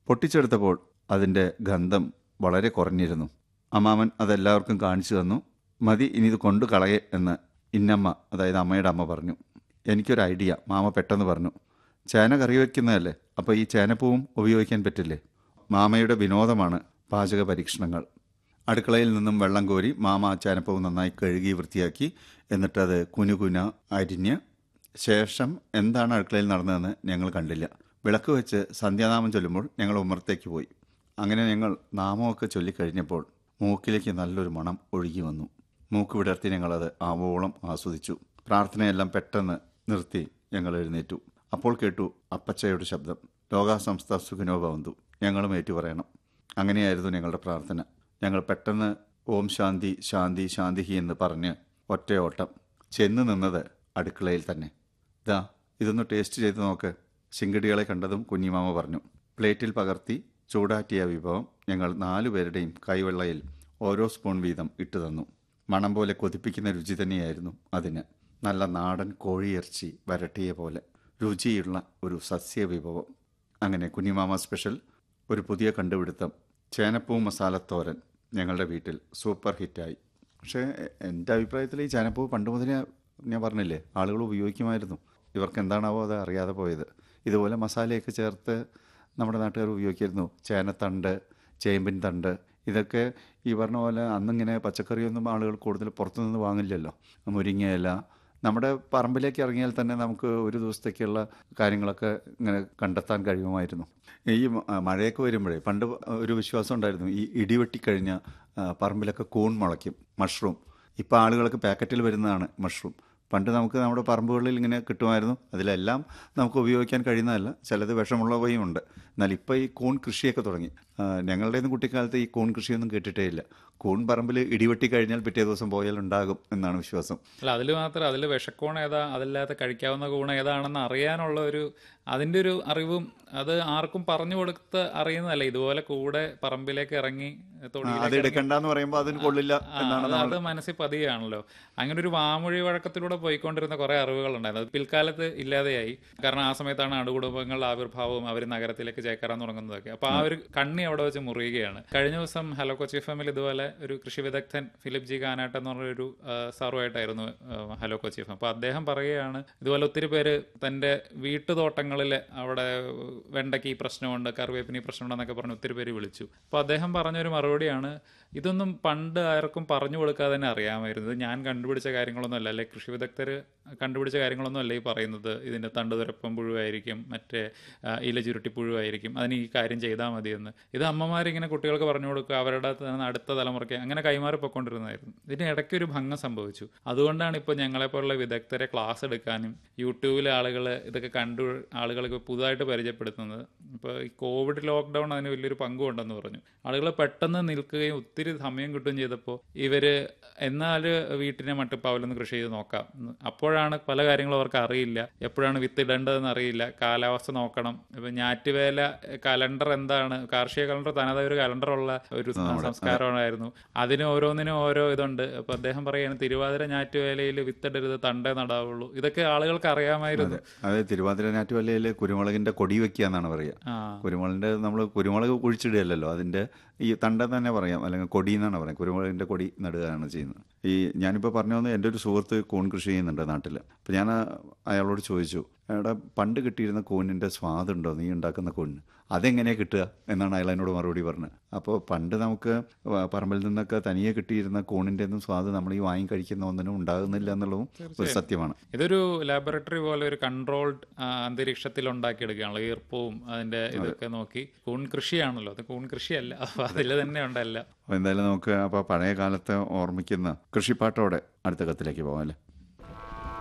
പൊട്ടിച്ചെടുത്തപ്പോൾ അതിൻ്റെ ഗന്ധം വളരെ കുറഞ്ഞിരുന്നു അമ്മാമൻ അതെല്ലാവർക്കും കാണിച്ചു തന്നു മതി ഇനി ഇത് കൊണ്ടു കളയെ എന്ന് ഇന്നമ്മ അതായത് അമ്മയുടെ അമ്മ പറഞ്ഞു എനിക്കൊരു ഐഡിയ മാമ പെട്ടെന്ന് പറഞ്ഞു ചേന കറി വയ്ക്കുന്നതല്ലേ അപ്പോൾ ഈ ചേനപ്പൂവും ഉപയോഗിക്കാൻ പറ്റില്ലേ മാമയുടെ വിനോദമാണ് പാചക പരീക്ഷണങ്ങൾ അടുക്കളയിൽ നിന്നും വെള്ളം കോരി മാമ ആ ചേനപ്പൂവ് നന്നായി കഴുകി വൃത്തിയാക്കി എന്നിട്ടത് കുനുകുന അരിഞ്ഞ് ശേഷം എന്താണ് അടുക്കളയിൽ നടന്നതെന്ന് ഞങ്ങൾ കണ്ടില്ല വിളക്ക് വെച്ച് സന്ധ്യാനാമം ചൊല്ലുമ്പോൾ ഞങ്ങൾ ഉമ്മറത്തേക്ക് പോയി അങ്ങനെ ഞങ്ങൾ നാമമൊക്കെ ചൊല്ലിക്കഴിഞ്ഞപ്പോൾ മൂക്കിലേക്ക് നല്ലൊരു മണം ഒഴുകി വന്നു മൂക്ക് വിടർത്തി ഞങ്ങളത് ആവോളം ആസ്വദിച്ചു പ്രാർത്ഥനയെല്ലാം പെട്ടെന്ന് നിർത്തി ഞങ്ങൾ എഴുന്നേറ്റു അപ്പോൾ കേട്ടു അപ്പച്ചയുടെ ശബ്ദം ലോകാസംസ്ഥ സുഖിനോ ഭവന്തു ഞങ്ങളും ഏറ്റു പറയണം അങ്ങനെയായിരുന്നു ഞങ്ങളുടെ പ്രാർത്ഥന ഞങ്ങൾ പെട്ടെന്ന് ഓം ശാന്തി ശാന്തി ശാന്തിഹി എന്ന് പറഞ്ഞ് ഒറ്റയോട്ടം ചെന്ന് നിന്നത് അടുക്കളയിൽ തന്നെ ഇതാ ഇതൊന്ന് ടേസ്റ്റ് ചെയ്ത് നോക്ക് ശിങ്കടികളെ കണ്ടതും കുഞ്ഞിമാമ പറഞ്ഞു പ്ലേറ്റിൽ പകർത്തി ചൂടാറ്റിയ വിഭവം ഞങ്ങൾ നാലുപേരുടെയും കൈവെള്ളയിൽ ഓരോ സ്പൂൺ വീതം ഇട്ടു തന്നു മണം പോലെ കൊതിപ്പിക്കുന്ന രുചി തന്നെയായിരുന്നു അതിന് നല്ല നാടൻ കോഴിയിറച്ചി വരട്ടിയ പോലെ രുചിയുള്ള ഒരു സസ്യ വിഭവം അങ്ങനെ കുഞ്ഞിമാമ സ്പെഷ്യൽ ഒരു പുതിയ കണ്ടുപിടുത്തം ചേനപ്പൂ മസാലത്തോരൻ ഞങ്ങളുടെ വീട്ടിൽ സൂപ്പർ ഹിറ്റായി പക്ഷേ എൻ്റെ അഭിപ്രായത്തിൽ ഈ ചേനപ്പൂ പണ്ട് മുതലേ ഞാൻ പറഞ്ഞില്ലേ ആളുകൾ ഉപയോഗിക്കുമായിരുന്നു ഇവർക്ക് എന്താണാവോ അത് അറിയാതെ പോയത് ഇതുപോലെ മസാലയൊക്കെ ചേർത്ത് നമ്മുടെ നാട്ടുകാർ ഉപയോഗിക്കായിരുന്നു ചേനത്തണ്ട് ചേമ്പിൻ തണ്ട് ഇതൊക്കെ ഈ പറഞ്ഞ പോലെ അന്നിങ്ങനെ പച്ചക്കറിയൊന്നും ആളുകൾ കൂടുതൽ പുറത്തുനിന്ന് വാങ്ങില്ലല്ലോ മുരിങ്ങയില നമ്മുടെ പറമ്പിലേക്ക് ഇറങ്ങിയാൽ തന്നെ നമുക്ക് ഒരു ദിവസത്തേക്കുള്ള കാര്യങ്ങളൊക്കെ ഇങ്ങനെ കണ്ടെത്താൻ കഴിയുമായിരുന്നു ഈ മ- മഴയൊക്കെ വരുമ്പോഴേ പണ്ട് ഒരു വിശ്വാസം ഉണ്ടായിരുന്നു ഈ ഇടിവെട്ടിക്കഴിഞ്ഞ ആ, പറമ്പിലൊക്കെ കൂൺ മുളയ്ക്കും മഷ്റൂം ഇപ്പോൾ ആളുകൾക്ക് പാക്കറ്റിൽ വരുന്നതാണ് മഷ്റൂം പണ്ട് നമുക്ക് നമ്മുടെ പറമ്പുകളിൽ ഇങ്ങനെ കിട്ടുമായിരുന്നു അതിലെല്ലാം നമുക്ക് ഉപയോഗിക്കാൻ കഴിയുന്നതല്ല ചിലത് വിഷമുള്ളവയും ഉണ്ട് എന്നാൽ ഇപ്പോൾ ഈ കൂൺ കൃഷിയൊക്കെ തുടങ്ങി ആ, ഞങ്ങളുടെയൊന്നും കുട്ടിക്കാലത്ത് ഈ കൂൺ കൃഷിയൊന്നും കേട്ടിട്ടേ ഇല്ല കൂൺ പറമ്പിൽ ഇടിവെട്ടി കഴിഞ്ഞാൽ പിറ്റേ ദിവസം പോയാൽ ഉണ്ടാകും എന്നാണ് വിശ്വാസം അല്ല അതിൽ മാത്രം അതിൽ വിഷക്കോൺ ഏതാ അതല്ലാത്ത കഴിക്കാവുന്ന കൂൺ ഏതാണെന്ന് അറിയാനുള്ള ഒരു അതിൻ്റെ ഒരു അറിവും അത് ആർക്കും പറഞ്ഞു കൊടുത്ത് അറിയുന്നതല്ല ഇതുപോലെ കൂടെ പറമ്പിലേക്ക് ഇറങ്ങി തൊടിയിലേക്ക് അത് എടുക്കണ്ടെന്ന് പറയുമ്പോൾ അതിന് കൊള്ളില്ല ആ, എന്നാണ് അത് നമ്മൾ അത് മനസ്സിൽ പതിയാണല്ലോ അങ്ങനെ ഒരു വാമൊഴി വഴക്കത്തിലൂടെ പോയിക്കൊണ്ടിരുന്ന കുറെ അറിവുകളുണ്ടായിരുന്നു അത് പിൽക്കാലത്ത് ഇല്ലാതെയായി കാരണം ആ സമയത്താണ് അണുകുടുംബങ്ങളുടെ ആവിർഭാവവും അവർ നഗരത്തിലേക്ക് ചേക്കേറാൻ തുടങ്ങുന്നതൊക്കെ അപ്പൊ ആ ഒരു കണ്ണി അവിടെ വെച്ച് മുറിയുകയാണ് കഴിഞ്ഞ ദിവസം ഹലോ കൊച്ചി എഫ് എമ്മിൽ ഇതുപോലെ ഒരു കൃഷി വിദഗ്ധൻ ഫിലിപ്പ് ജി കാനാട്ട് എന്ന് പറഞ്ഞൊരു ആ, സാറുമായിട്ടായിരുന്നു ആ, ഹലോ കൊച്ചി എഫ് എം അപ്പൊ അദ്ദേഹം പറയുകയാണ് ഇതുപോലെ ഒത്തിരി പേര് തന്റെ വീട്ടുതോട്ടങ്ങളിൽ അവിടെ വെണ്ടയ്ക്ക് ഈ പ്രശ്നമുണ്ട് കറിവേപ്പിന് ഈ പ്രശ്നമുണ്ടെന്നൊക്കെ പറഞ്ഞ് ഒത്തിരി പേര് വിളിച്ചു അപ്പോൾ അദ്ദേഹം പറഞ്ഞൊരു മറുപടിയാണ് ഇതൊന്നും പണ്ട് ആർക്കും പറഞ്ഞു കൊടുക്കാതെ തന്നെ അറിയാമായിരുന്നു ഇത് ഞാൻ കണ്ടുപിടിച്ച കാര്യങ്ങളൊന്നും അല്ല അല്ലെ കൃഷി വിദഗ്ധർ കണ്ടുപിടിച്ച കാര്യങ്ങളൊന്നും അല്ല ഈ പറയുന്നത് ഇതിൻ്റെ തണ്ടുതുരപ്പം പുഴുവായിരിക്കും മറ്റേ ആ, ഇല ചുരുട്ടി പുഴുവായിരിക്കും അതിന് ഈ കാര്യം ചെയ്താൽ മതിയെന്ന് ഇത് അമ്മമാരിങ്ങനെ കുട്ടികൾക്ക് പറഞ്ഞു കൊടുക്കുക അവരുടെ തന്നെ അടുത്ത തലമുറയ്ക്ക് അങ്ങനെ കൈമാറി പോയിക്കൊണ്ടിരുന്നതായിരുന്നു ഇതിന് ഇടയ്ക്ക് ഒരു ഭംഗം സംഭവിച്ചു അതുകൊണ്ടാണ് ഇപ്പോൾ ഞങ്ങളെപ്പോലുള്ള വിദഗ്ധരെ ക്ലാസ് എടുക്കാനും യൂട്യൂബിലെ ആളുകൾ ഇതൊക്കെ കണ്ടു ആളുകൾക്ക് പുതുതായിട്ട് പരിചയപ്പെടുത്തുന്നത് ഇപ്പോൾ ഈ കോവിഡ് ലോക്ക്ഡൗൺ അതിന് വലിയൊരു പങ്കുണ്ടെന്ന് പറഞ്ഞു ആളുകൾ പെട്ടെന്ന് നിൽക്കുകയും ഒത്തിരി സമയം കിട്ടുകയും ചെയ്തപ്പോൾ ഇവര് എന്നാൽ വീട്ടിനെ മട്ടുപ്പാവിലൊന്ന് കൃഷി ചെയ്ത് നോക്കാം എന്ന്. അപ്പോഴാണ് പല കാര്യങ്ങളും അവർക്ക് അറിയില്ല എപ്പോഴാണ് വിത്ത് ഇടേണ്ടതെന്ന് അറിയില്ല കാലാവസ്ഥ നോക്കണം ഇപ്പൊ ഞാറ്റുവേല കലണ്ടർ എന്താണ് കാർഷിക കലണ്ടർ തനതായ ഒരു കലണ്ടറുള്ള ഒരു സംസ്കാരമായിരുന്നു അതിന് ഓരോന്നിനും ഓരോ ഇതുണ്ട് അപ്പൊ അദ്ദേഹം പറയുകയാണ് തിരുവാതിര ഞാറ്റുവേലയിൽ വിത്തിടരുത് തണ്ടേ നടാവുള്ളൂ ഇതൊക്കെ ആളുകൾക്ക് അറിയാമായിരുന്നു അതെ തിരുവാതിര ഞാറ്റുവല്ലയിൽ കുരുമുളകിന്റെ കൊടി വെക്കുക എന്നാണ് പറയുക ആ കുരുമുളകിന്റെ നമ്മൾ കുരുമുളക് കുഴിച്ചിടുകയല്ലോ അതിന്റെ ഈ തണ്ട തന്നെ പറയാം അല്ലെങ്കിൽ കൊടി എന്നാണ് പറയാം കുരുമുളകിന്റെ കൊടി നടുകയാണ് ചെയ്യുന്നത് ഈ ഞാനിപ്പോൾ പറഞ്ഞു വന്നത് എൻ്റെ ഒരു സുഹൃത്ത് കൂൺ കൃഷി ചെയ്യുന്നുണ്ട് നാട്ടിൽ അപ്പോൾ ഞാൻ അയാളോട് ചോദിച്ചു എടാ പണ്ട് കിട്ടിയിരുന്ന കൂണിൻ്റെ സ്വാദുണ്ടോ നീ ഉണ്ടാക്കുന്ന കൂണിന് അതെങ്ങനെയാണ് കിട്ടുക എന്നാണ് അയാൾ എന്നോട് മറുപടി പറഞ്ഞത് അപ്പോൾ പണ്ട് നമുക്ക് വ- പറമ്പിൽ നിന്നൊക്കെ തനിയെ കിട്ടിയിരുന്ന കൂണിൻ്റെ ഒന്നും സ്വാദ് നമ്മൾ ഈ വാങ്ങി കഴിക്കുന്ന ഒന്നിനും ഉണ്ടാകുന്നില്ല എന്നുള്ളതും ഒരു സത്യമാണ് ഇതൊരു ലാബറട്ടറി പോലെ ഒരു കൺട്രോൾഡ് അന്തരീക്ഷത്തിൽ ഉണ്ടാക്കിയെടുക്കുകയാണല്ലോ ഈർപ്പവും അതിന്റെ ഇതൊക്കെ നോക്കി കൂൺ കൃഷിയാണല്ലോ അത് കൂൺ കൃഷിയല്ല അപ്പൊ അതിൽ തന്നെ ഉണ്ടല്ല അപ്പോൾ എന്തായാലും നമുക്ക് അപ്പോൾ പഴയ കാലത്തെ ഓർമ്മിക്കുന്ന കൃഷിപ്പാട്ടോടെ അടുത്ത കത്തിലേക്ക് പോകാം അല്ലേ